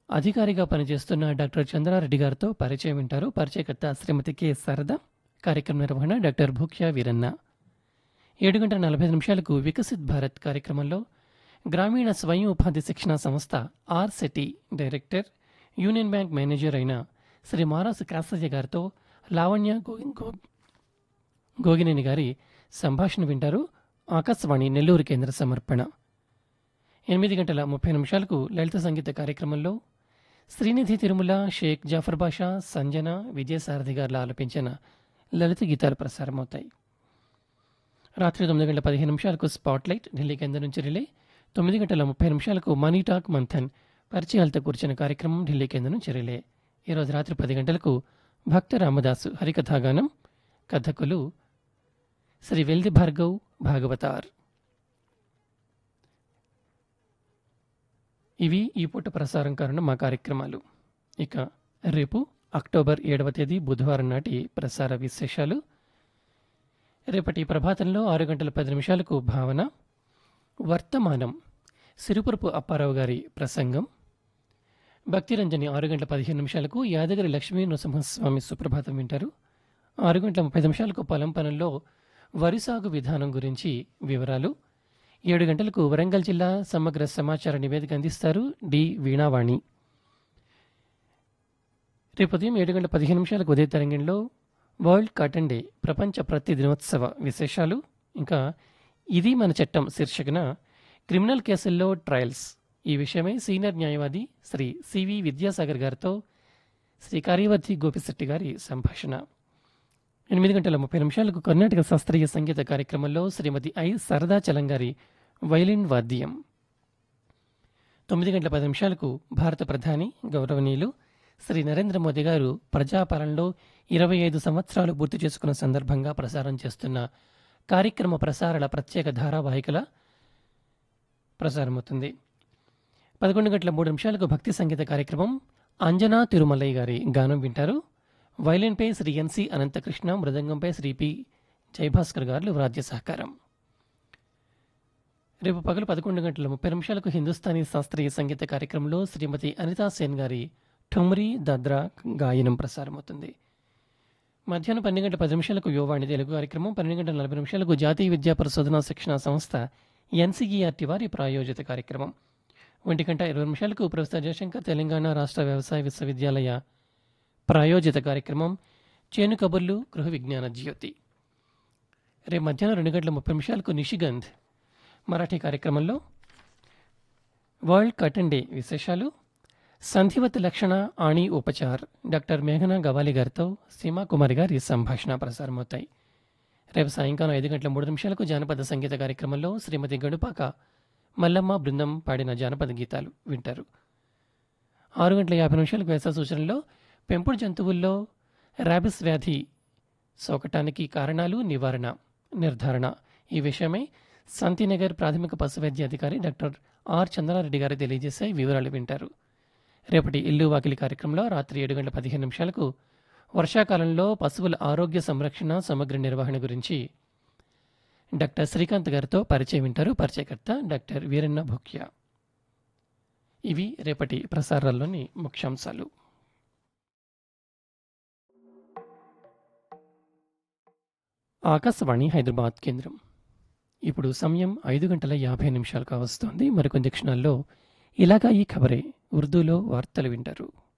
అధికారిగా పనిచేస్తున్న డాక్టర్ చంద్రారెడ్డి గారితో పరిచయం వింటారు పరిచయకర్త శ్రీమతి కె శారద కార్యక్రమ నిర్వహణ డాక్టర్ భూక్యా వీరన్న ఏడు గంటల నలభై ఐదు నిమిషాలకు వికసిత్ భారత్ కార్యక్రమంలో గ్రామీణ స్వయం ఉపాధి శిక్షణ సంస్థ RSETI director Union Bank manager అయిన శ్రీ మారాసు కాసయ్య గారితో లావణ్య గోగి- గో- గోగినేని గారి సంభాషణ వింటారు ఆకాశవాణి నెల్లూరు కేంద్ర సమర్పణ ఎనిమిది గంటల ముప్పై నిమిషాలకు లలిత సంగీత కార్యక్రమంలో శ్రీనిధి తిరుమల షేక్ జాఫర్ బాషా సంజన విజయసారథి గారులు ఆలపించిన లలిత గీతాలు ప్రసారమవుతాయి రాత్రి తొమ్మిది గంటల పదిహేను నిమిషాలకు స్పాట్లైట్ ఢిల్లీ కేంద్రం నుంచి రిలే తొమ్మిది గంటల ముప్పై నిమిషాలకు మనీ టాక్ మంథన్ పరిచయాలతో కూర్చున్న కార్యక్రమం ఢిల్లీ కేంద్రం నుంచి రిలే ఈరోజు రాత్రి పది గంటలకు భక్త రామదాసు హరికథాగానం కథకులు శ్రీ వెల్ది భార్గవ్ భాగవతార్ ఇవి ఈ పూట ప్రసారం కానున్న మా కార్యక్రమాలు ఇక రేపు అక్టోబర్ ఏడవ తేదీ బుధవారం నాటి ప్రసార విశేషాలు రేపటి ప్రభాతంలో ఆరు గంటల పది నిమిషాలకు భావన వర్తమానం సిరుపురపు అప్పారావు గారి ప్రసంగం భక్తిరంజని ఆరు గంటల పదిహేను నిమిషాలకు యాదగిరి లక్ష్మీ నృసింహస్వామి సుప్రభాతం వింటారు ఆరు గంటల ముప్పై నిమిషాలకు పొలం పనుల్లో వరి సాగు విధానం గురించి వివరాలు ఏడు గంటలకు వరంగల్ జిల్లా సమగ్ర సమాచార నివేదిక అందిస్తారు డి వీణావాణి రేపు ఉదయం ఏడు గంటల పదిహేను నిమిషాలకు ఉదయ తరంగంలో వరల్డ్ కాటన్ డే ప్రపంచ ప్రతి దినోత్సవ విశేషాలు ఇంకా ఇది మన చట్టం శీర్షికన క్రిమినల్ కేసుల్లో ట్రయల్స్ ఈ విషయమై సీనియర్ న్యాయవాది శ్రీ సివి విద్యాసాగర్ గారితో శ్రీ కార్యవర్తి గోపిశెట్టి గారి సంభాషణ ఎనిమిది గంటల ముప్పై నిమిషాలకు కర్ణాటక శాస్త్రీయ సంగీత కార్యక్రమంలో శ్రీమతి ఐ సరదా చలంగారి వైలిన్ వాద్యం తొమ్మిది గంటల పది నిమిషాలకు భారత ప్రధాని గౌరవనీయులు శ్రీ నరేంద్ర మోదీ గారు ప్రజాపాలనలో ఇరవై ఐదు సంవత్సరాలు పూర్తి చేసుకున్న సందర్భంగా ప్రసారం చేస్తున్న కార్యక్రమ ప్రసారాల ప్రత్యేక ధారావాహికల ప్రసారమవుతుంది పదకొండు గంటల మూడు నిమిషాలకు భక్తి సంగీత కార్యక్రమం అంజనా తిరుమలయ్య గారి గానం వింటారు వైలిన్పై శ్రీ ఎన్సి అనంతకృష్ణ మృదంగంపై శ్రీ పి జయభాస్కర్ గారు వాద్య సహకారం రేపు పగలు పదకొండు గంటల ముప్పై నిమిషాలకు హిందుస్థానీ శాస్త్రీయ సంగీత కార్యక్రమంలో శ్రీమతి అనితా సేన్ గారి ఠుమ్రీ దాద్రా గాయనం ప్రసారమవుతుంది మధ్యాహ్నం పన్నెండు గంటల పది నిమిషాలకు యువవాణి తెలుగు కార్యక్రమం పన్నెండు గంటల నలభై నిమిషాలకు జాతీయ విద్యా పరిశోధన శిక్షణ సంస్థ ఎన్సీఈఆర్టీ వారి ప్రాయోజిత కార్యక్రమం ఒంటి గంట ఇరవై నిమిషాలకు ప్రొఫెసర్ జయశంకర్ తెలంగాణ రాష్ట్ర వ్యవసాయ విశ్వవిద్యాలయ ప్రాయోజిత కార్యక్రమం చేను కబుర్లు గృహ విజ్ఞాన జ్యోతి రేపు మధ్యాహ్నం రెండు గంటల ముప్పై నిమిషాలకు నిషిగంధ్ మరాఠీ కార్యక్రమంలో వరల్డ్ కటన్ డే విశేషాలు సంధివత్ లక్షణ ఆణి ఉపచార్ డాక్టర్ మేఘనా గవాలి గారితో సీమా కుమారి గారి సంభాషణ ప్రసారమవుతాయి రేపు సాయంకాలం ఐదు గంటల మూడు నిమిషాలకు జానపద సంగీత కార్యక్రమంలో శ్రీమతి గడుపాక మల్లమ్మ బృందం పాడిన జానపద గీతాలు వింటారు ఆరు గంటల యాభై నిమిషాలకు వేసా సూచనలో పెంపుడు జంతువుల్లో ర్యాబిస్ వ్యాధి సోకటానికి కారణాలు నివారణ నిర్ధారణ ఈ విషయమై శాంతినగర్ ప్రాథమిక పశు వైద్య అధికారి డాక్టర్ ఆర్ చంద్రారెడ్డి గారు తెలియజేసే వివరాలు వింటారు రేపటి ఇల్లు వాకిలి కార్యక్రమంలో రాత్రి ఏడు గంటల పదిహేను నిమిషాలకు వర్షాకాలంలో పశువుల ఆరోగ్య సంరక్షణ సమగ్ర నిర్వహణ గురించి డాక్టర్ శ్రీకాంత్ గారితో పరిచయం వింటారు పరిచయకర్త డాక్టర్ వీరన్న భుక్య ఇవి రేపటి ప్రసారాల్లోని ముఖ్యాంశాలు ఆకాశవాణి హైదరాబాద్ కేంద్రం ఇప్పుడు సమయం ఐదు గంటల యాభై నిమిషాలు కావస్తోంది మరికొన్ని క్షణాల్లో ఇలాగా ఈ ఖబరే ఉర్దూలో వార్తలు వింటారు